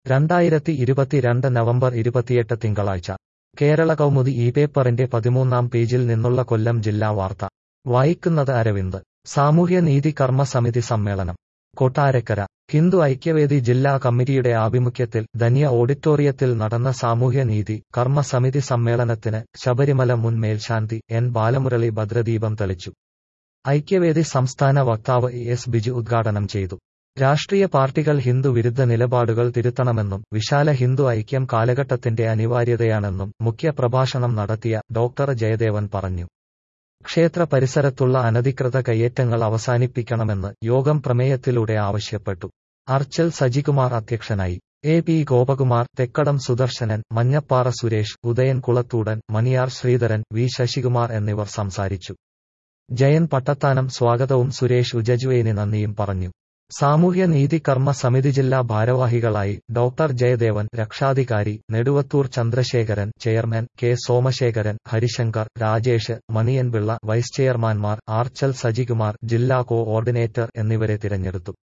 രണ്ടായിരത്തി ഇരുപത്തിരണ്ട് നവംബർ ഇരുപത്തിയെട്ട് തിങ്കളാഴ്ച കേരള കൗമുദി ഈ പേപ്പറിന്റെ പതിമൂന്നാം പേജിൽ നിന്നുള്ള കൊല്ലം ജില്ലാ വാർത്ത വായിക്കുന്നത് അരവിന്ദ് സാമൂഹ്യനീതി കർമ്മസമിതി സമ്മേളനം കൊട്ടാരക്കര ഹിന്ദു ഐക്യവേദി ജില്ലാ കമ്മിറ്റിയുടെ ആഭിമുഖ്യത്തിൽ ധന്യ ഓഡിറ്റോറിയത്തിൽ നടന്ന സാമൂഹ്യനീതി കർമ്മസമിതി സമ്മേളനത്തിന് ശബരിമല മുൻ മേൽശാന്തി എൻ ബാലമുരളി ഭദ്രദീപം തെളിച്ചു ഐക്യവേദി സംസ്ഥാന വക്താവ് എസ് ബിജു ഉദ്ഘാടനം ചെയ്തു രാഷ്ട്രീയ പാർട്ടികൾ ഹിന്ദു വിരുദ്ധ നിലപാടുകൾ തിരുത്തണമെന്നും വിശാല ഹിന്ദു ഐക്യം കാലഘട്ടത്തിന്റെ അനിവാര്യതയാണെന്നും മുഖ്യ പ്രഭാഷണം നടത്തിയ ഡോക്ടർ ജയദേവൻ പറഞ്ഞു ക്ഷേത്ര പരിസരത്തുള്ള അനധികൃത കയ്യേറ്റങ്ങൾ അവസാനിപ്പിക്കണമെന്ന് യോഗം പ്രമേയത്തിലൂടെ ആവശ്യപ്പെട്ടു അർച്ചൽ സജികുമാർ അധ്യക്ഷനായി A P Gopakumar Thekkadam Sudarsanan Manjappara Suresh Udayan Kulathoodan Maniyar Sreedharan V Sasikumar എന്നിവർ സംസാരിച്ചു ജയൻ പട്ടത്താനം സ്വാഗതവും സുരേഷ് ഉജജുവേനി നന്ദിയും പറഞ്ഞു സാമൂഹ്യ നീതി കർമ്മ സമിതി ജില്ലാ ഭാരവാഹികളായി ഡോക്ടർ ജയദേവൻ രക്ഷാധികാരി Neduvathur Chandrasekharan chairman K Somasekharan Harishankar Rajesh Maniyanpillai vice ചെയർമാൻമാർ ആർച്ചൽ സജികുമാർ ജില്ലാ കോ ഓർഡിനേറ്റർ എന്നിവരെ തിരഞ്ഞെടുത്തു